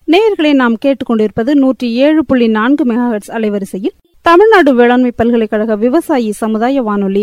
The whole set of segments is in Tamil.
நேயர்களை நாம் கேட்டுக்கொண்டிருப்பது நூற்றி ஏழு புள்ளி நான்கு மெகாஹெட்ஸ் அலைவரிசையில் தமிழ்நாடு வேளாண்மை பல்கலைக்கழக விவசாயி சமுதாய வானொலி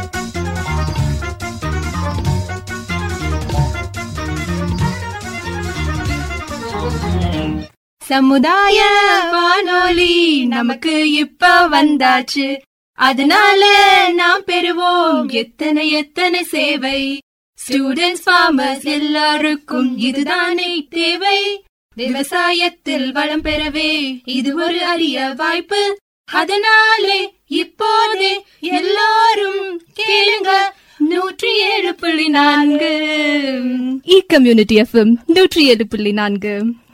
சமுதாய வானொலி நமக்கு இப்ப வந்தாச்சு அதனால நாம் பெறுவோம் எத்தனை எத்தனை சேவை ஸ்டூடெண்ட்ஸ் ஃபார்மர்ஸ் எல்லாருக்கும் இதுதானே தேவை விவசாயத்தில் வளம் பெறவே இது ஒரு அரிய வாய்ப்பு அதனாலே இப்போதே எல்லாரும் கேளுங்க நூற்றி ஏழு புள்ளி நான்கு இ கம்யூனிட்டி எஃப்எம் நூற்றி ஏழு புள்ளி நான்கு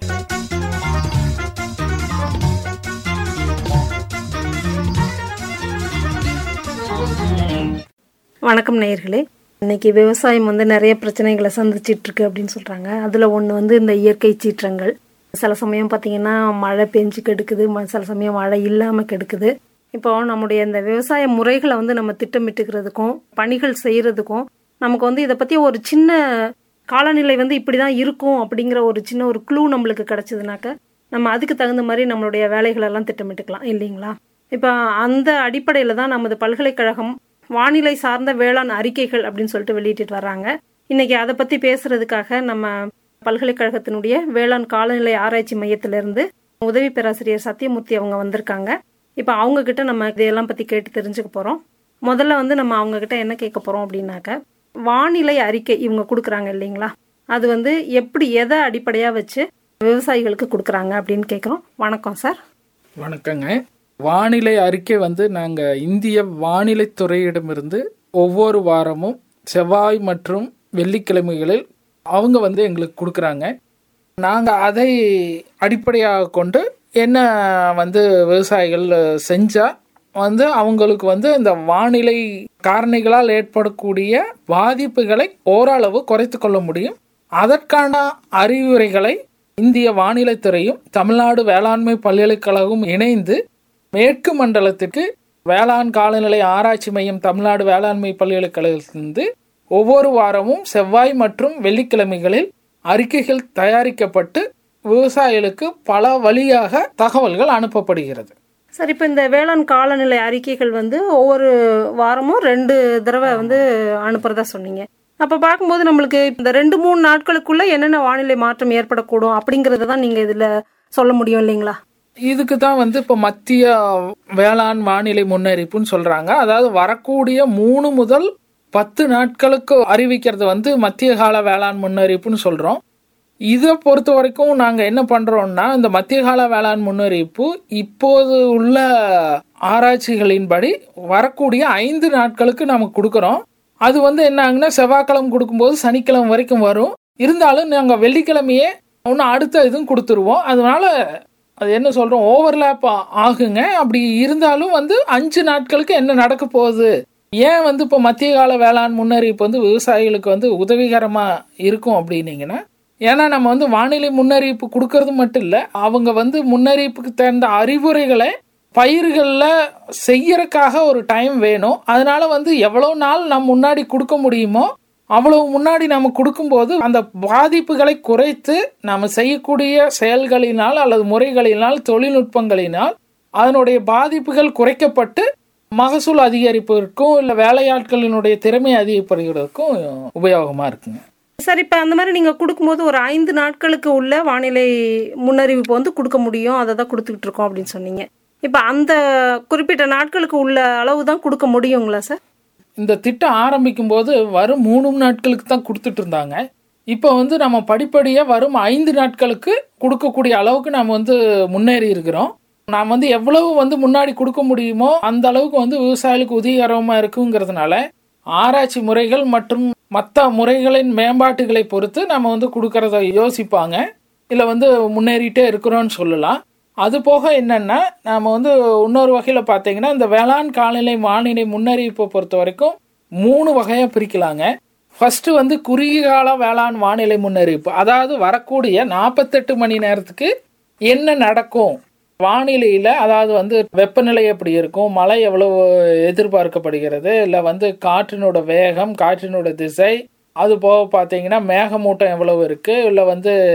வணக்கம் நேயர்களே இன்னைக்கு விவசாயம் வந்து நிறைய பிரச்சனைகளை சந்திச்சிட்டு இருக்கு அப்படின்னு சொல்றாங்க அதுல ஒண்ணு வந்து இந்த இயற்கை சீற்றங்கள் சில சமயம் பாத்தீங்கன்னா மழை பெஞ்சு கெடுக்குது ம- சில சமயம் மழை இல்லாம கெடுக்குது இப்போ நம்முடைய இந்த விவசாய முறைகளை வந்து நம்ம திட்டமிட்டுக்கிறதுக்கும் பணிகள் செய்யறதுக்கும் நமக்கு வந்து இதை பத்தி ஒரு சின்ன காலநிலை வந்து இப்படிதான் இருக்கும் அப்படிங்கிற ஒரு சின்ன ஒரு க்ளூ நம்மளுக்கு கிடைச்சதுனாக்க நம்ம அதுக்கு தகுந்த மாதிரி நம்மளுடைய வேலைகள் எல்லாம் திட்டமிட்டுக்கலாம் இல்லைங்களா இப்போ அந்த அடிப்படையில தான் நமது பல்கலைக்கழகம் வானிலை சார்ந்த வேளாண் அறிக்கைகள் அப்படின்னு சொல்லிட்டு வெளியிட்டு வர்றாங்க இன்னைக்கு அதை பத்தி பேசுறதுக்காக நம்ம பல்கலைக்கழகத்தினுடைய வேளாண் காலநிலை ஆராய்ச்சி மையத்திலிருந்து உதவி பேராசிரியர் சத்யமூர்த்தி அவங்க வந்திருக்காங்க இப்போ அவங்க கிட்ட நம்ம இதையெல்லாம் பத்தி கேட்டு தெரிஞ்சுக்க போறோம் முதல்ல வந்து நம்ம அவங்க கிட்ட என்ன கேட்க போறோம் அப்படின்னாக்க வானிலை அறிக்கை இவங்க கொடுக்குறாங்க இல்லைங்களா அது வந்து எப்படி எதை அடிப்படையா வச்சு விவசாயிகளுக்கு கொடுக்குறாங்க அப்படின்னு கேட்குறோம் வணக்கம் சார் வணக்கங்க வானிலை அறிக்கை வந்து நாங்கள் இந்திய வானிலை துறையிடமிருந்து ஒவ்வொரு வாரமும் செவ்வாய் மற்றும் வெள்ளிக்கிழமைகளில் அவங்க வந்து எங்களுக்கு கொடுக்குறாங்க நாங்கள் அதை அடிப்படையாக கொண்டு என்ன வந்து விவசாயிகள் செஞ்சால் வந்து அவங்களுக்கு வந்து இந்த வானிலை காரணிகளால் ஏற்படக்கூடிய பாதிப்புகளை ஓரளவு குறைத்து கொள்ள முடியும் அதற்கான அறிவுரைகளை இந்திய வானிலை துறையும் தமிழ்நாடு வேளாண்மை பல்கலைக்கழகமும் இணைந்து மேற்கு மண்டலத்திற்கு வேளாண் காலநிலை ஆராய்ச்சி மையம் தமிழ்நாடு வேளாண்மை பல்கலைக்கழகத்திலிருந்து ஒவ்வொரு வாரமும் செவ்வாய் மற்றும் வெள்ளிக்கிழமைகளில் அறிக்கைகள் தயாரிக்கப்பட்டு விவசாயிகளுக்கு பல வழியாக தகவல்கள் அனுப்பப்படுகிறது சார் இப்போ இந்த வேளாண் காலநிலை அறிக்கைகள் வந்து ஒவ்வொரு வாரமும் ரெண்டு தடவை வந்து அனுப்புறதா சொன்னீங்க அப்போ பார்க்கும்போது நம்மளுக்கு இந்த ரெண்டு மூணு நாட்களுக்குள்ள என்னென்ன வானிலை மாற்றம் ஏற்படக்கூடும் அப்படிங்கறத தான் நீங்க இதுல சொல்ல முடியும் இல்லைங்களா இதுக்கு தான் வந்து இப்போ மத்திய வேளாண் வானிலை முன்னறிப்புன்னு சொல்றாங்க அதாவது வரக்கூடிய மூணு முதல் பத்து நாட்களுக்கு அறிவிக்கிறது வந்து மத்திய கால வேளாண் முன்னறிப்புன்னு சொல்றோம் இதை பொறுத்த வரைக்கும் நாங்க என்ன பண்றோம்னா இந்த மத்திய கால வேளாண் முன்னறிப்பு இப்போது உள்ள ஆராய்ச்சிகளின்படி வரக்கூடிய ஐந்து நாட்களுக்கு நமக்கு கொடுக்குறோம் அது வந்து என்ன ஆகுன்னா செவ்வாய்க்கிழமை கொடுக்கும்போது சனிக்கிழமை வரைக்கும் வரும் இருந்தாலும் நாங்கள் வெள்ளிக்கிழமையே ஒன்று அடுத்த இதுவும் கொடுத்துருவோம் அதனால அது என்ன சொல்றோம் ஓவர்லேப் ஆகுங்க அப்படி இருந்தாலும் வந்து அஞ்சு நாட்களுக்கு என்ன நடக்க போகுது ஏன் வந்து இப்போ மத்திய கால வேளாண் முன்னறிவிப்பு வந்து விவசாயிகளுக்கு வந்து உதவிகரமா இருக்கும் அப்படின்னீங்கன்னா ஏன்னா நம்ம வந்து வானிலை முன்னறிவிப்பு கொடுக்கறது மட்டும் இல்லை அவங்க வந்து முன்னறிவிப்புக்கு தகுந்த அறிவுரைகளை பயிர்களில் செய்யறதுக்காக ஒரு டைம் வேணும் அதனால வந்து எவ்வளோ நாள் நம்ம முன்னாடி கொடுக்க முடியுமோ அவ்வளவு முன்னாடி நம்ம கொடுக்கும்போது அந்த பாதிப்புகளை குறைத்து நம்ம செய்யக்கூடிய செயல்களினால் அல்லது முறைகளினால் தொழில்நுட்பங்களினால் அதனுடைய பாதிப்புகள் குறைக்கப்பட்டு மகசூல் அதிகரிப்பதற்கும் இல்லை வேலையாட்களினுடைய திறமை அதிகரிப்பதற்கும் உபயோகமாக இருக்குங்க சார் இப்போ அந்த மாதிரி நீங்க கொடுக்கும்போது ஒரு ஐந்து நாட்களுக்கு உள்ள வானிலை முன்னறிவிப்பு வந்து கொடுக்க முடியும் அதை தான் கொடுத்துக்கிட்டு இருக்கோம் அப்படின்னு சொன்னீங்க இப்போ அந்த குறிப்பிட்ட நாட்களுக்கு உள்ள அளவு தான் கொடுக்க முடியுங்களா சார் இந்த திட்டம் ஆரம்பிக்கும் போது வரும் மூணு நாட்களுக்கு தான் கொடுத்துட்டு இருந்தாங்க இப்போ வந்து நம்ம படிப்படியாக வரும் ஐந்து நாட்களுக்கு கொடுக்கக்கூடிய அளவுக்கு நம்ம வந்து முன்னேறி இருக்கிறோம் நாம் வந்து எவ்வளவு வந்து முன்னாடி கொடுக்க முடியுமோ அந்த அளவுக்கு வந்து விவசாயிகளுக்கு உதவிகரமாக இருக்குங்கிறதுனால ஆராய்ச்சி முறைகள் மற்றும் மற்ற முறைகளின் மேம்பாட்டுகளை பொறுத்து நம்ம வந்து கொடுக்கறத யோசிப்பாங்க இல்லை வந்து முன்னேறிட்டே இருக்கிறோம்னு சொல்லலாம் அது போக என்னன்னா நாம வந்து இன்னொரு வகையில் பார்த்தீங்கன்னா இந்த வேளாண் காலநிலை வானிலை முன்னறிவிப்பை பொறுத்த வரைக்கும் மூணு வகையாக பிரிக்கலாங்க ஃபர்ஸ்ட் வந்து குறுகிய கால வேளாண் வானிலை முன்னறிவிப்பு அதாவது வரக்கூடிய நாற்பத்தெட்டு மணி நேரத்துக்கு என்ன நடக்கும் வானிலையில் அதாவது வந்து வெப்பநிலை எப்படி இருக்கும் மழை எவ்வளவு எதிர்பார்க்கப்படுகிறது இல்லை வந்து காற்றினோட வேகம் காற்றினோட திசை அது போக பார்த்தீங்கன்னா மேகமூட்டம் எவ்வளவு இருக்கு இல்லை வந்து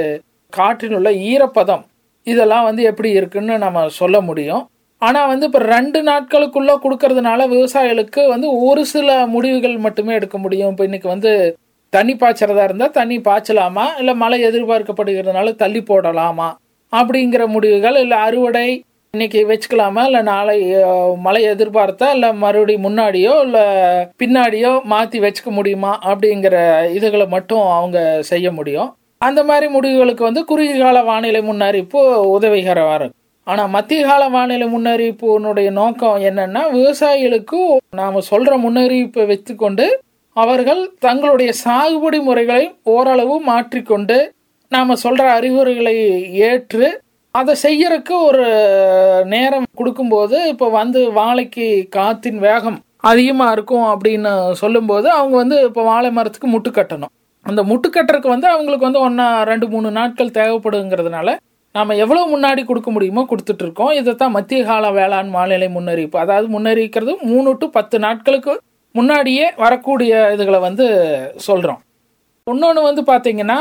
காற்றில் உள்ள ஈரப்பதம் இதெல்லாம் வந்து எப்படி இருக்குன்னு நம்ம சொல்ல முடியும் ஆனா வந்து இப்ப ரெண்டு நாட்களுக்குள்ள கொடுக்கறதுனால விவசாயிகளுக்கு வந்து ஒரு சில முடிவுகள் மட்டுமே எடுக்க முடியும் இப்ப இன்னைக்கு வந்து தண்ணி பாய்ச்சறதா இருந்தா தண்ணி பாய்ச்சலாமா இல்ல மழை எதிர்பார்க்கப்படுகிறதுனால தள்ளி போடலாமா அப்படிங்கிற முடிவுகள் இல்ல அறுவடை இன்னைக்கு வச்சுக்கலாமா இல்ல நாளை அஹ், மழை எதிர்பார்த்தா இல்ல மறுபடியும் முன்னாடியோ இல்ல பின்னாடியோ மாத்தி வச்சுக்க முடியுமா அப்படிங்கிற இதுகளை மட்டும் அவங்க செய்ய முடியும் அந்த மாதிரி முடிவுகளுக்கு வந்து குறுகிய கால வானிலை முன்னறிவிப்பு உதவிகரமா இருக்கும் ஆனா மத்திய கால வானிலை முன்னறிவிப்புனுடைய நோக்கம் என்னன்னா விவசாயிகளுக்கு நாம சொல்ற முன்னறிவிப்பை வைத்துக்கொண்டு அவர்கள் தங்களுடைய சாகுபடி முறைகளை ஓரளவு மாற்றிக்கொண்டு நாம சொல்ற அறிவுரைகளை ஏற்று அதை செய்யறதுக்கு ஒரு நேரம் கொடுக்கும்போது இப்போ வந்து வாழைக்கு காத்தின் வேகம் அதிகமா இருக்கும் அப்படின்னு சொல்லும்போது அவங்க வந்து இப்போ வாழை மரத்துக்கு முட்டு கட்டணும் அந்த முட்டு கட்டுறதுக்கு வந்து அவங்களுக்கு வந்து ஒன்னா ரெண்டு மூணு நாட்கள் தேவைப்படுங்கிறதுனால நாம எவ்வளவு முன்னாடி கொடுக்க முடியுமோ கொடுத்துட்டு இருக்கோம் இதைத்தான் மத்திய கால வேளாண் வானிலை முன்னறிவிப்பு அதாவது முன்னறிவிக்கிறது மூணு டு பத்து நாட்களுக்கு முன்னாடியே வரக்கூடிய இதுகளை வந்து சொல்றோம் இன்னொன்று வந்து பார்த்தீங்கன்னா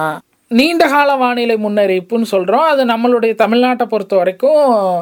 நீண்ட கால வானிலை முன்னறிவிப்புன்னு சொல்கிறோம் அது நம்மளுடைய தமிழ்நாட்டை பொறுத்த வரைக்கும்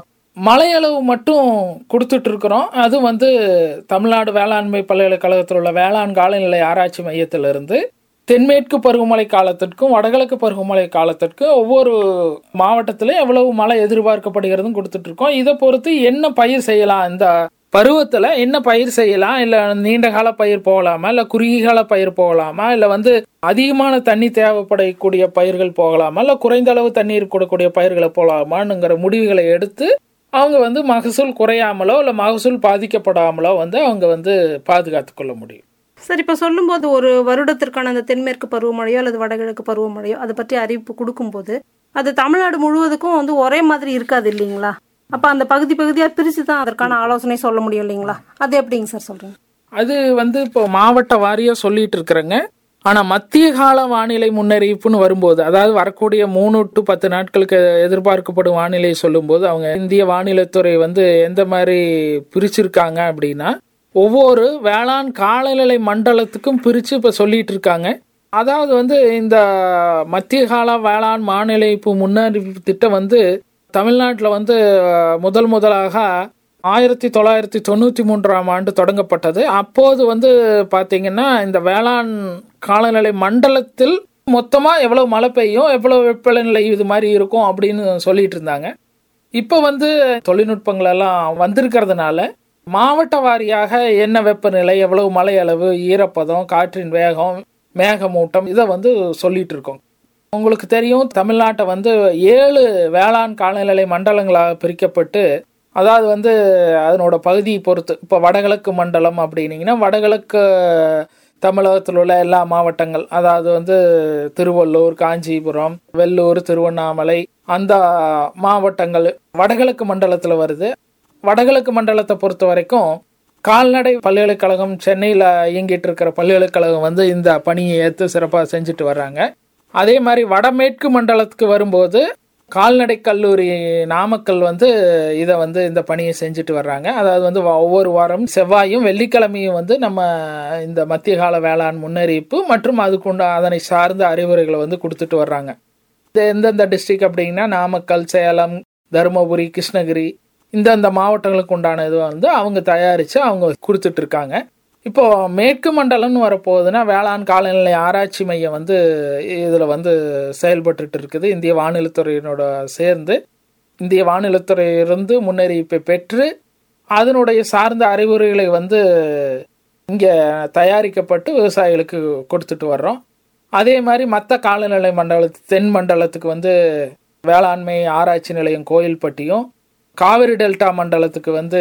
மழையளவு மட்டும் கொடுத்துட்டு இருக்கிறோம் அது வந்து தமிழ்நாடு வேளாண்மை பல்கலைக்கழகத்தில் உள்ள வேளாண் காலநிலை ஆராய்ச்சி மையத்திலிருந்து தென்மேற்கு பருவமழை காலத்திற்கும் வடகிழக்கு பருவமழை காலத்திற்கும் ஒவ்வொரு மாவட்டத்திலும் எவ்வளவு மழை எதிர்பார்க்கப்படுகிறதும் கொடுத்துட்டு இருக்கோம் இதை பொறுத்து என்ன பயிர் செய்யலாம் இந்த பருவத்துல என்ன பயிர் செய்யலாம் இல்ல நீண்ட கால பயிர் போகலாமா இல்ல குறுகிய கால பயிர் போகலாமா இல்ல வந்து அதிகமான தண்ணி தேவைப்படக்கூடிய பயிர்கள் போகலாமா இல்ல குறைந்த அளவு தண்ணீர் கொடுக்கக்கூடிய பயிர்களை போகலாமான்னுங்கிற முடிவுகளை எடுத்து அவங்க வந்து மகசூல் குறையாமலோ இல்ல மகசூல் பாதிக்கப்படாமலோ வந்து அவங்க வந்து பாதுகாத்து கொள்ள முடியும் சரி இப்போ சொல்லும்போது ஒரு வருடத்திற்கான அந்த தென்மேற்கு பருவமழையோ அல்லது வடகிழக்கு பருவமழையோ அதை பற்றி அறிவிப்பு கொடுக்கும்போது அது தமிழ்நாடு முழுவதுக்கும் வந்து ஒரே மாதிரி இருக்காது இல்லைங்களா அப்போ அந்த பகுதி பகுதியாக பிரித்து தான் அதற்கான ஆலோசனை சொல்ல முடியும் இல்லைங்களா அது எப்படிங்க சார் சொல்றீங்க அது வந்து இப்போ மாவட்ட வாரியா சொல்லிட்டு இருக்கிறேங்க ஆனா மத்திய கால வானிலை முன்னறிவிப்புன்னு வரும்போது அதாவது வரக்கூடிய மூணு டு பத்து நாட்களுக்கு எதிர்பார்க்கப்படும் வானிலை சொல்லும்போது அவங்க இந்திய வானிலைத்துறை வந்து எந்த மாதிரி பிரிச்சிருக்காங்க அப்படின்னா ஒவ்வொரு வேளாண் காலநிலை மண்டலத்துக்கும் பிரிச்சு இப்ப சொல்லிட்டு இருக்காங்க அதாவது வந்து இந்த மத்திய கால வேளாண் வானிலைப்பு முன்னறிவிப்பு திட்டம் வந்து தமிழ்நாட்டில் வந்து முதல் முதலாக ஆயிரத்தி தொள்ளாயிரத்தி தொண்ணூற்றி மூன்றாம் ஆண்டு தொடங்கப்பட்டது அப்போது வந்து பார்த்தீங்கன்னா இந்த வேளாண் காலநிலை மண்டலத்தில் மொத்தமாக எவ்வளவு மழை பெய்யும் எவ்வளவு வெப்பநிலை இது மாதிரி இருக்கும் அப்படின்னு சொல்லிட்டு இருந்தாங்க இப்போ வந்து தொழில்நுட்பங்கள் எல்லாம் வந்திருக்கிறதுனால மாவட்ட வாரியாக என்ன வெப்பநிலை எவ்வளவு மழை அளவு ஈரப்பதம் காற்றின் வேகம் மேகமூட்டம் இதை வந்து சொல்லிட்டு இருக்கோம் உங்களுக்கு தெரியும் தமிழ்நாட்டை வந்து ஏழு வேளாண் காலநிலை மண்டலங்களாக பிரிக்கப்பட்டு அதாவது வந்து அதனோட பகுதியை பொறுத்து இப்போ வடகிழக்கு மண்டலம் அப்படின்னீங்கன்னா வடகிழக்கு தமிழகத்தில் உள்ள எல்லா மாவட்டங்கள் அதாவது வந்து திருவள்ளூர் காஞ்சிபுரம் வெள்ளூர் திருவண்ணாமலை அந்த மாவட்டங்கள் வடகிழக்கு மண்டலத்தில் வருது வடகிழக்கு மண்டலத்தை பொறுத்த வரைக்கும் கால்நடை பல்கலைக்கழகம் சென்னையில் இயங்கிட்டு இருக்கிற பல்கலைக்கழகம் வந்து இந்த பணியை ஏற்று சிறப்பாக செஞ்சுட்டு வர்றாங்க அதே மாதிரி வடமேற்கு மண்டலத்துக்கு வரும்போது கால்நடை கல்லூரி நாமக்கல் வந்து இதை வந்து இந்த பணியை செஞ்சுட்டு வர்றாங்க அதாவது வந்து ஒவ்வொரு வாரம் செவ்வாயும் வெள்ளிக்கிழமையும் வந்து நம்ம இந்த மத்திய கால வேளாண் முன்னறிவிப்பு மற்றும் அதுக்குண்ட அதனை சார்ந்த அறிவுரைகளை வந்து கொடுத்துட்டு வர்றாங்க இது எந்தெந்த டிஸ்ட்ரிக் அப்படின்னா நாமக்கல் சேலம் தருமபுரி கிருஷ்ணகிரி இந்தந்த மாவட்டங்களுக்கு உண்டான இது வந்து அவங்க தயாரித்து அவங்க கொடுத்துட்டு இருக்காங்க இப்போ மேற்கு மண்டலம்னு வரப்போகுதுன்னா வேளாண் காலநிலை ஆராய்ச்சி மையம் வந்து இதில் வந்து செயல்பட்டுட்டு இருக்குது இந்திய வானிலைத்துறையினோட சேர்ந்து இந்திய வானிலைத்துறையிலிருந்து முன்னறிவிப்பை பெற்று அதனுடைய சார்ந்த அறிவுரைகளை வந்து இங்கே தயாரிக்கப்பட்டு விவசாயிகளுக்கு கொடுத்துட்டு வர்றோம் அதே மாதிரி மற்ற காலநிலை மண்டலத்து தென் மண்டலத்துக்கு வந்து வேளாண்மை ஆராய்ச்சி நிலையம் கோயில்பட்டியும் காவிரி டெல்டா மண்டலத்துக்கு வந்து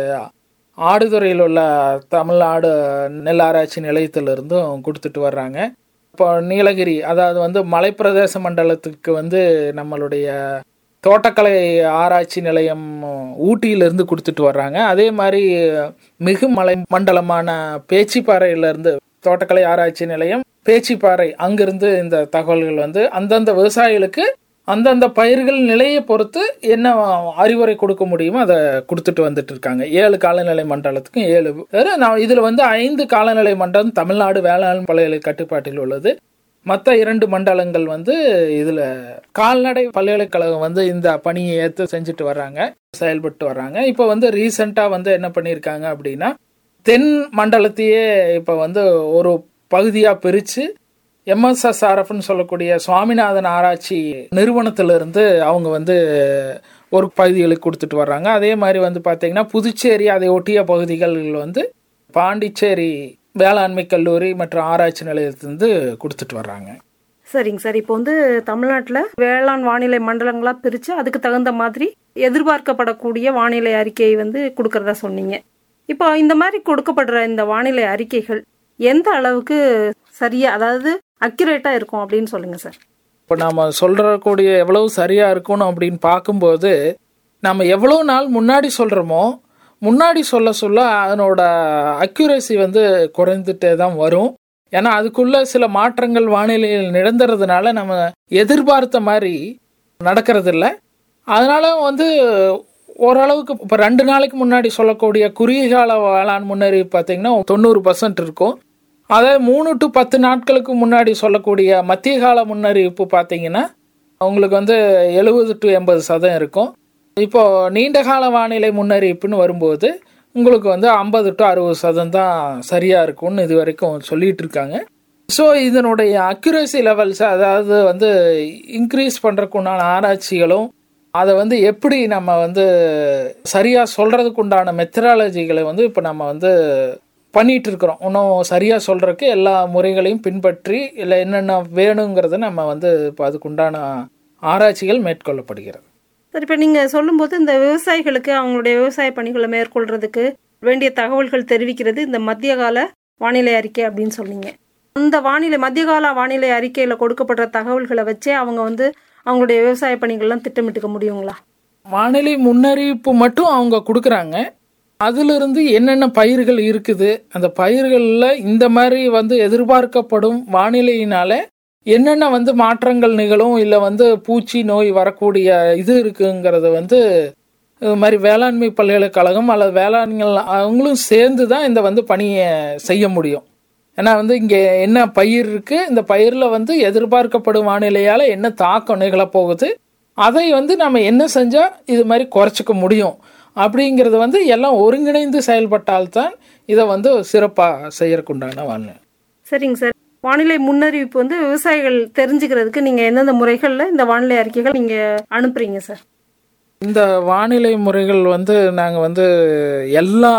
ஆடுதுறையில் உள்ள தமிழ்நாடு நெல் ஆராய்ச்சி நிலையத்திலிருந்தும் கொடுத்துட்டு வர்றாங்க இப்போ நீலகிரி அதாவது வந்து மலைப்பிரதேச மண்டலத்துக்கு வந்து நம்மளுடைய தோட்டக்கலை ஆராய்ச்சி நிலையம் ஊட்டியிலிருந்து கொடுத்துட்டு வர்றாங்க அதே மாதிரி மிகு மலை மண்டலமான பேச்சிப்பாறையிலிருந்து தோட்டக்கலை ஆராய்ச்சி நிலையம் பேச்சிப்பாறை அங்கிருந்து இந்த தகவல்கள் வந்து அந்தந்த விவசாயிகளுக்கு அந்தந்த பயிர்கள் நிலையை பொறுத்து என்ன அறிவுரை கொடுக்க முடியுமோ அதை கொடுத்துட்டு வந்துட்டு இருக்காங்க ஏழு காலநிலை மண்டலத்துக்கும் ஏழு நான் இதுல வந்து ஐந்து காலநிலை மண்டலம் தமிழ்நாடு வேளாண் பல்கலை கட்டுப்பாட்டில் உள்ளது மற்ற இரண்டு மண்டலங்கள் வந்து இதுல கால்நடை பல்கலைக்கழகம் வந்து இந்த பணியை ஏற்று செஞ்சுட்டு வர்றாங்க செயல்பட்டு வர்றாங்க இப்போ வந்து ரீசெண்டா வந்து என்ன பண்ணியிருக்காங்க அப்படின்னா தென் மண்டலத்தையே இப்போ வந்து ஒரு பகுதியா பிரிச்சு எம்எஸ்எஸ்ஆர்எஃப்னு சொல்லக்கூடிய சுவாமிநாதன் ஆராய்ச்சி நிறுவனத்திலிருந்து அவங்க வந்து ஒரு பகுதிகளுக்கு கொடுத்துட்டு வர்றாங்க அதே மாதிரி வந்து பார்த்தீங்கன்னா புதுச்சேரி அதை ஒட்டிய பகுதிகள் வந்து பாண்டிச்சேரி வேளாண்மை கல்லூரி மற்றும் ஆராய்ச்சி நிலையத்திலிருந்து கொடுத்துட்டு வர்றாங்க சரிங்க சார் இப்போ வந்து தமிழ்நாட்டில் வேளாண் வானிலை மண்டலங்களா பிரித்து அதுக்கு தகுந்த மாதிரி எதிர்பார்க்கப்படக்கூடிய வானிலை அறிக்கையை வந்து கொடுக்கறதா சொன்னீங்க இப்போ இந்த மாதிரி கொடுக்கப்படுற இந்த வானிலை அறிக்கைகள் எந்த அளவுக்கு சரியா அதாவது அக்யூரேட்டா இருக்கும் அப்படின்னு சொல்லுங்க சார் இப்போ நம்ம சொல்றக்கூடிய எவ்வளவு சரியா இருக்கணும் அப்படின்னு பார்க்கும்போது நம்ம எவ்வளவு நாள் முன்னாடி சொல்றோமோ முன்னாடி சொல்ல சொல்ல அதனோட அக்யூரேசி வந்து குறைந்துட்டே தான் வரும் ஏன்னா அதுக்குள்ள சில மாற்றங்கள் வானிலையில் நிகழ்ந்துறதுனால நம்ம எதிர்பார்த்த மாதிரி நடக்கிறது இல்ல அதனால வந்து ஓரளவுக்கு இப்போ ரெண்டு நாளைக்கு முன்னாடி சொல்லக்கூடிய குறுகிய கால வேளாண் முன்னறிவிப்பு பார்த்தீங்கன்னா தொண்ணூறு பர்சன்ட் இருக்கும் அதே மூணு டு பத்து நாட்களுக்கு முன்னாடி சொல்லக்கூடிய மத்திய கால முன்னறிவிப்பு பார்த்தீங்கன்னா உங்களுக்கு வந்து எழுபது டு எண்பது சதம் இருக்கும் இப்போ நீண்ட கால வானிலை முன்னறிவிப்புன்னு வரும்போது உங்களுக்கு வந்து ஐம்பது டு அறுபது சதம் தான் சரியா இருக்கும்னு இது வரைக்கும் சொல்லிட்டு இருக்காங்க ஸோ இதனுடைய அக்யூரேசி லெவல்ஸ் அதாவது வந்து இன்க்ரீஸ் பண்ணுறதுக்குண்டான ஆராய்ச்சிகளும் அதை வந்து எப்படி நம்ம வந்து சரியா சொல்றதுக்கு உண்டான மெத்தடாலஜிகளை வந்து இப்போ நம்ம வந்து பண்ணிட்டு இருக்கிறோம் இன்னும் சரியா சொல்றதுக்கு எல்லா முறைகளையும் பின்பற்றி இல்லை என்னென்ன வேணுங்கிறத நம்ம வந்து இப்போ அதுக்குண்டான ஆராய்ச்சிகள் மேற்கொள்ளப்படுகிறது சார் இப்போ நீங்கள் சொல்லும்போது இந்த விவசாயிகளுக்கு அவங்களுடைய விவசாய பணிகளை மேற்கொள்றதுக்கு வேண்டிய தகவல்கள் தெரிவிக்கிறது இந்த மத்திய கால வானிலை அறிக்கை அப்படின்னு சொன்னீங்க அந்த வானிலை மத்திய கால வானிலை அறிக்கையில் கொடுக்கப்படுற தகவல்களை வச்சே அவங்க வந்து அவங்களுடைய விவசாய பணிகள்லாம் திட்டமிட்டுக்க முடியுங்களா வானிலை முன்னறிவிப்பு மட்டும் அவங்க கொடுக்குறாங்க அதிலிருந்து என்னென்ன பயிர்கள் இருக்குது அந்த பயிர்களில் இந்த மாதிரி வந்து எதிர்பார்க்கப்படும் வானிலையினால என்னென்ன வந்து மாற்றங்கள் நிகழும் இல்லை வந்து பூச்சி நோய் வரக்கூடிய இது இருக்குங்கிறத வந்து இது மாதிரி வேளாண்மை பல்கலைக்கழகம் அல்லது வேளாண்கள் அவங்களும் சேர்ந்து தான் இந்த வந்து பணியை செய்ய முடியும் ஏன்னா வந்து இங்கே என்ன பயிர் இருக்கு இந்த பயிரில் வந்து எதிர்பார்க்கப்படும் வானிலையால் என்ன தாக்கம் நிகழப்போகுது அதை வந்து நம்ம என்ன செஞ்சால் இது மாதிரி குறைச்சிக்க முடியும் அப்படிங்கிறது வந்து எல்லாம் ஒருங்கிணைந்து செயல்பட்டால்தான் இதை வந்து சிறப்பாக செய்யறதுக்குண்டான வானிலை சரிங்க சார் வானிலை முன்னறிவிப்பு வந்து விவசாயிகள் தெரிஞ்சுக்கிறதுக்கு நீங்கள் எந்தெந்த முறைகளில் இந்த வானிலை அறிக்கைகள் நீங்கள் அனுப்புறீங்க சார் இந்த வானிலை முறைகள் வந்து நாங்கள் வந்து எல்லா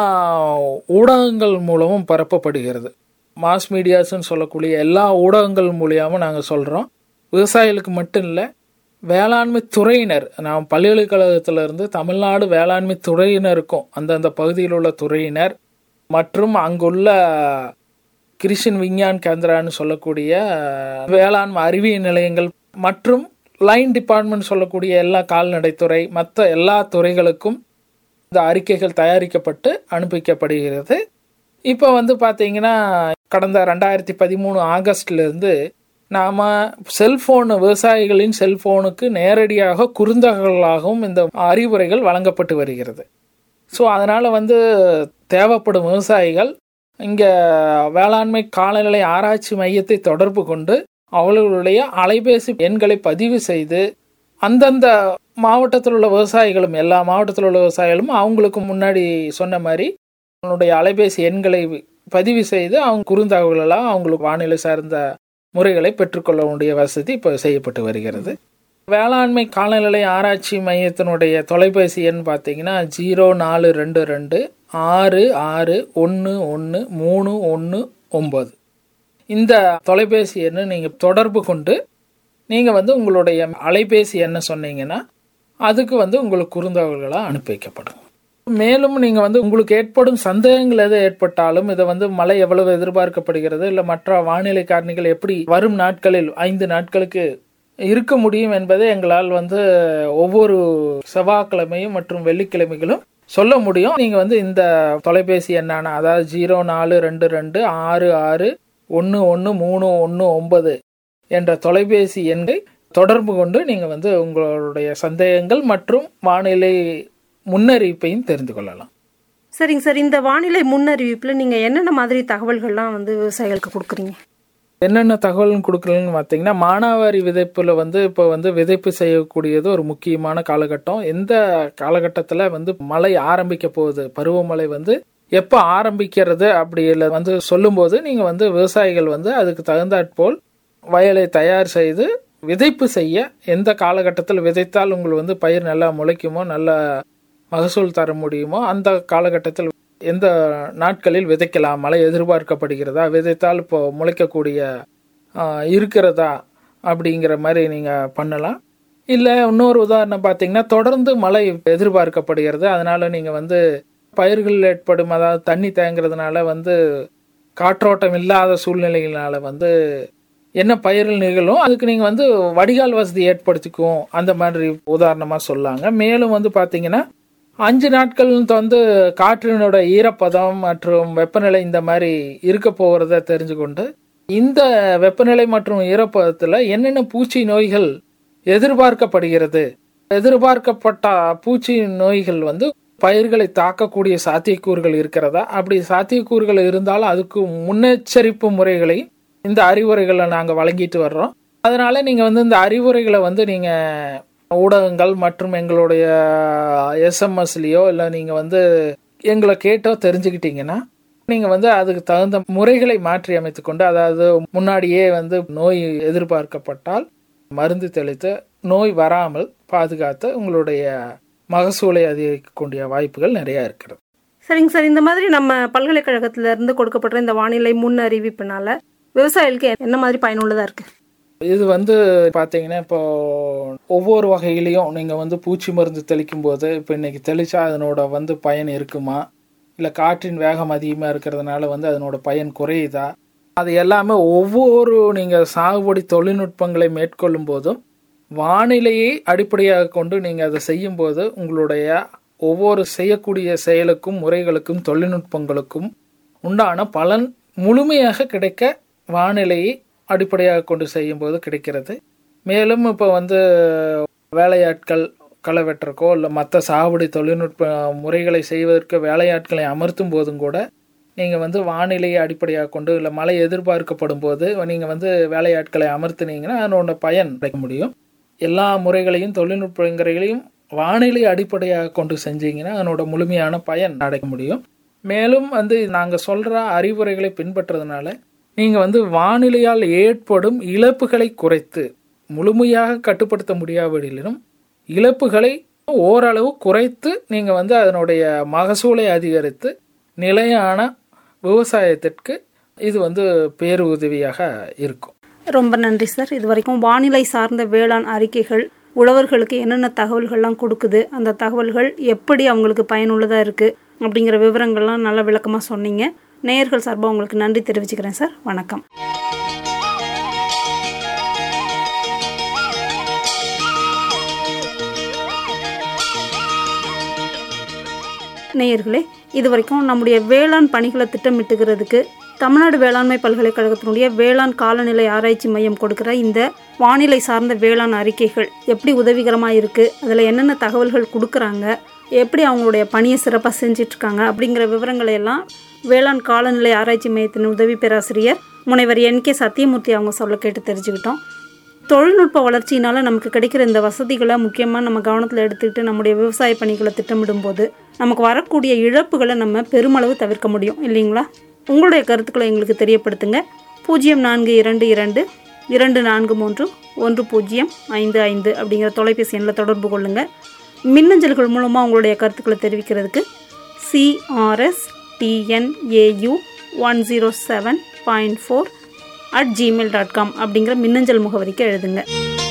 ஊடகங்கள் மூலமும் பரப்பப்படுகிறது மாஸ் மீடியாஸ்ன்னு சொல்லக்கூடிய எல்லா ஊடகங்கள் மூலியமும் நாங்கள் சொல்கிறோம் விவசாயிகளுக்கு மட்டும் இல்லை வேளாண்மை துறையினர் நாம் பல்கலைக்கழகத்திலிருந்து தமிழ்நாடு வேளாண்மை துறையினருக்கும் அந்தந்த பகுதியில் உள்ள துறையினர் மற்றும் அங்குள்ள கிருஷின் விஞ்ஞான் கேந்திரான்னு சொல்லக்கூடிய வேளாண்மை அறிவியல் நிலையங்கள் மற்றும் லைன் டிபார்ட்மெண்ட் சொல்லக்கூடிய எல்லா கால்நடைத்துறை மற்ற எல்லா துறைகளுக்கும் இந்த அறிக்கைகள் தயாரிக்கப்பட்டு அனுப்பிக்கப்படுகிறது இப்போ வந்து பார்த்தீங்கன்னா கடந்த ரெண்டாயிரத்தி பதிமூணு ஆகஸ்ட்லேருந்து நாம் செல்போன் விவசாயிகளின் செல்போனுக்கு நேரடியாக குறுந்தகவலாகவும் இந்த அறிவுரைகள் வழங்கப்பட்டு வருகிறது ஸோ அதனால் வந்து தேவைப்படும் விவசாயிகள் இங்கே வேளாண்மை காலநிலை ஆராய்ச்சி மையத்தை தொடர்பு கொண்டு அவர்களுடைய அலைபேசி எண்களை பதிவு செய்து அந்தந்த மாவட்டத்தில் உள்ள விவசாயிகளும் எல்லா மாவட்டத்தில் உள்ள விவசாயிகளும் அவங்களுக்கு முன்னாடி சொன்ன மாதிரி அவங்களுடைய அலைபேசி எண்களை பதிவு செய்து அவங்க குறுந்தகவல்களாக அவங்களுக்கு வானிலை சார்ந்த முறைகளை பெற்றுக்கொள்ள வேண்டிய வசதி இப்போ செய்யப்பட்டு வருகிறது வேளாண்மை காலநிலை ஆராய்ச்சி மையத்தினுடைய தொலைபேசி எண் பார்த்தீங்கன்னா ஜீரோ நாலு ரெண்டு ரெண்டு ஆறு ஆறு ஒன்று ஒன்று மூணு ஒன்று ஒம்பது இந்த தொலைபேசி எண்ணை நீங்கள் தொடர்பு கொண்டு நீங்கள் வந்து உங்களுடைய அலைபேசி எண்ணை சொன்னீங்கன்னா அதுக்கு வந்து உங்களுக்கு குறுந்தகவல்களாக அனுப்பி வைக்கப்படும் மேலும் நீங்கள் வந்து உங்களுக்கு ஏற்படும் சந்தேகங்கள் எது ஏற்பட்டாலும் இதை வந்து மழை எவ்வளவு எதிர்பார்க்கப்படுகிறது இல்லை மற்ற வானிலை காரணிகள் எப்படி வரும் நாட்களில் ஐந்து நாட்களுக்கு இருக்க முடியும் என்பதை எங்களால் வந்து ஒவ்வொரு செவ்வாய்க்கிழமையும் மற்றும் வெள்ளிக்கிழமைகளும் சொல்ல முடியும் நீங்கள் வந்து இந்த தொலைபேசி எண்ணான அதாவது ஜீரோ நாலு ரெண்டு ரெண்டு ஆறு ஆறு ஒன்று ஒன்று மூணு ஒன்று ஒன்பது என்ற தொலைபேசி எண்ணை தொடர்பு கொண்டு நீங்கள் வந்து உங்களுடைய சந்தேகங்கள் மற்றும் வானிலை முன்னறிவிப்பையும் தெரிந்து கொள்ளலாம் சரிங்க சார் இந்த வானிலை முன்னறிவிப்பில் நீங்கள் என்னென்ன மாதிரி தகவல்கள்லாம் வந்து விவசாயிகளுக்கு கொடுக்குறீங்க என்னென்ன தகவல் கொடுக்கலன்னு பார்த்தீங்கன்னா மானாவாரி விதைப்புல வந்து இப்போ வந்து விதைப்பு செய்யக்கூடியது ஒரு முக்கியமான காலகட்டம் எந்த காலகட்டத்தில் வந்து மழை ஆரம்பிக்க போகுது பருவமழை வந்து எப்போ ஆரம்பிக்கிறது அப்படி இல்லை வந்து சொல்லும்போது நீங்கள் வந்து விவசாயிகள் வந்து அதுக்கு தகுந்தாற்போல் வயலை தயார் செய்து விதைப்பு செய்ய எந்த காலகட்டத்தில் விதைத்தால் உங்களுக்கு வந்து பயிர் நல்லா முளைக்குமோ நல்ல மகசூல் தர முடியுமோ அந்த காலகட்டத்தில் எந்த நாட்களில் விதைக்கலாம் மழை எதிர்பார்க்கப்படுகிறதா விதைத்தால் இப்போ முளைக்கக்கூடிய ஆ, இருக்கிறதா அப்படிங்கிற மாதிரி நீங்கள் பண்ணலாம் இல்லை இன்னொரு உதாரணம் பார்த்தீங்கன்னா தொடர்ந்து மழை எதிர்பார்க்கப்படுகிறது அதனால நீங்கள் வந்து பயிர்கள் ஏற்படும் அதாவது தண்ணி தேங்குறதுனால வந்து காற்றோட்டம் இல்லாத சூழ்நிலையினால வந்து என்ன பயிர்கள் நிகழும் அதுக்கு நீங்கள் வந்து வடிகால் வசதி ஏற்படுத்திக்கும் அந்த மாதிரி உதாரணமாக சொல்லாங்க மேலும் வந்து பார்த்தீங்கன்னா அஞ்சு நாட்கள் வந்து காற்றினோட ஈரப்பதம் மற்றும் வெப்பநிலை இந்த மாதிரி இருக்க போகிறத தெரிஞ்சுக்கொண்டு இந்த வெப்பநிலை மற்றும் ஈரப்பதத்தில் என்னென்ன பூச்சி நோய்கள் எதிர்பார்க்கப்படுகிறது எதிர்பார்க்கப்பட்ட பூச்சி நோய்கள் வந்து பயிர்களை தாக்கக்கூடிய சாத்தியக்கூறுகள் இருக்கிறதா அப்படி சாத்தியக்கூறுகள் இருந்தாலும் அதுக்கு முன்னெச்சரிப்பு முறைகளை இந்த அறிவுரைகளை நாங்கள் வழங்கிட்டு வர்றோம் அதனால நீங்க வந்து இந்த அறிவுரைகளை வந்து நீங்க ஊடகங்கள் மற்றும் எங்களுடைய எஸ்எம்எஸ்லயோ இல்லை நீங்க வந்து எங்களை கேட்டோ தெரிஞ்சுக்கிட்டீங்கன்னா நீங்க வந்து அதுக்கு தகுந்த முறைகளை மாற்றி அமைத்து கொண்டு அதாவது முன்னாடியே வந்து நோய் எதிர்பார்க்கப்பட்டால் மருந்து தெளித்து நோய் வராமல் பாதுகாத்து உங்களுடைய மகசூலை அதிகரிக்கக்கூடிய வாய்ப்புகள் நிறைய இருக்கிறது சரிங்க சார் இந்த மாதிரி நம்ம பல்கலைக்கழகத்துல இருந்து கொடுக்கப்படுற இந்த வானிலை முன் அறிவிப்புனால விவசாயிகளுக்கு என்ன மாதிரி பயனுள்ளதா இருக்கு இது வந்து பாத்தீங்கன்னா இப்போ ஒவ்வொரு வகையிலையும் நீங்க வந்து பூச்சி மருந்து தெளிக்கும் போது இப்போ இன்னைக்கு தெளிச்சா அதனோட வந்து பயன் இருக்குமா இல்லை காற்றின் வேகம் அதிகமாக இருக்கிறதுனால வந்து அதனோட பயன் குறையுதா அது எல்லாமே ஒவ்வொரு நீங்கள் சாகுபடி தொழில்நுட்பங்களை மேற்கொள்ளும் போதும் வானிலையை அடிப்படையாக கொண்டு நீங்கள் அதை செய்யும்போது உங்களுடைய ஒவ்வொரு செய்யக்கூடிய செயலுக்கும் முறைகளுக்கும் தொழில்நுட்பங்களுக்கும் உண்டான பலன் முழுமையாக கிடைக்க வானிலையை அடிப்படையாக கொண்டு செய்யும்போது கிடைக்கிறது மேலும் இப்போ வந்து வேலையாட்கள் களை வெட்டுறக்கோ இல்லை மற்ற சாகுபடி தொழில்நுட்ப முறைகளை செய்வதற்கு வேலையாட்களை அமர்த்தும் போதும் கூட நீங்கள் வந்து வானிலையை அடிப்படையாக கொண்டு இல்லை மழை எதிர்பார்க்கப்படும் போது நீங்கள் வந்து வேலையாட்களை அமர்த்தினீங்கன்னா அதனோட பயன் கிடைக்க முடியும் எல்லா முறைகளையும் தொழில்நுட்பங்களையும் வானிலை அடிப்படையாக கொண்டு செஞ்சீங்கன்னா அதனோட முழுமையான பயன் அடைக்க முடியும் மேலும் வந்து நாங்கள் சொல்கிற அறிவுரைகளை பின்பற்றுறதுனால நீங்கள் வந்து வானிலையால் ஏற்படும் இழப்புகளை குறைத்து முழுமையாக கட்டுப்படுத்த முடியாவிடிலும் இழப்புகளை ஓரளவு குறைத்து நீங்கள் வந்து அதனுடைய மகசூலை அதிகரித்து நிலையான விவசாயத்திற்கு இது வந்து பேருதவியாக இருக்கும் ரொம்ப நன்றி சார் இது வரைக்கும் வானிலை சார்ந்த வேளாண் அறிக்கைகள் உழவர்களுக்கு என்னென்ன தகவல்கள்லாம் கொடுக்குது அந்த தகவல்கள் எப்படி அவங்களுக்கு பயனுள்ளதாக இருக்குது அப்படிங்கிற விவரங்கள்லாம் நல்ல விளக்கமாக சொன்னீங்க நேயர்கள் சார்பாக உங்களுக்கு நன்றி தெரிவிச்சுக்கிறேன் சார் வணக்கம் நேயர்களே இது வரைக்கும் நம்முடைய வேளாண் பணிகளை திட்டமிட்டுகிறதுக்கு தமிழ்நாடு வேளாண்மை பல்கலைக்கழகத்தினுடைய வேளாண் காலநிலை ஆராய்ச்சி மையம் கொடுக்குற இந்த வானிலை சார்ந்த வேளாண் அறிக்கைகள் எப்படி உதவிகரமாக இருக்குது அதில் என்னென்ன தகவல்கள் கொடுக்குறாங்க எப்படி அவங்களுடைய பணியை சிறப்பாக செஞ்சிட்ருக்காங்க அப்படிங்கிற விவரங்களை எல்லாம் வேளாண் காலநிலை ஆராய்ச்சி மையத்தின் உதவி பேராசிரியர் முனைவர் என் கே சத்தியமூர்த்தி அவங்க சொல்ல கேட்டு தெரிஞ்சுக்கிட்டோம் தொழில்நுட்ப வளர்ச்சியினால் நமக்கு கிடைக்கிற இந்த வசதிகளை முக்கியமாக நம்ம கவனத்தில் எடுத்துக்கிட்டு நம்முடைய விவசாய பணிகளை திட்டமிடும் போது நமக்கு வரக்கூடிய இழப்புகளை நம்ம பெருமளவு தவிர்க்க முடியும் இல்லைங்களா உங்களுடைய கருத்துக்களை எங்களுக்கு தெரியப்படுத்துங்க பூஜ்ஜியம் நான்கு இரண்டு இரண்டு இரண்டு நான்கு மூன்று ஒன்று பூஜ்ஜியம் ஐந்து ஐந்து அப்படிங்கிற தொலைபேசி எண்ணில் தொடர்பு கொள்ளுங்கள் மின்னஞ்சல்கள் மூலமாக உங்களுடைய கருத்துக்களை தெரிவிக்கிறதுக்கு CRS TNAU one zero seven point four at Gmail dot com அப்படிங்கிற மின்னஞ்சல் முகவரிக்கு எழுதுங்க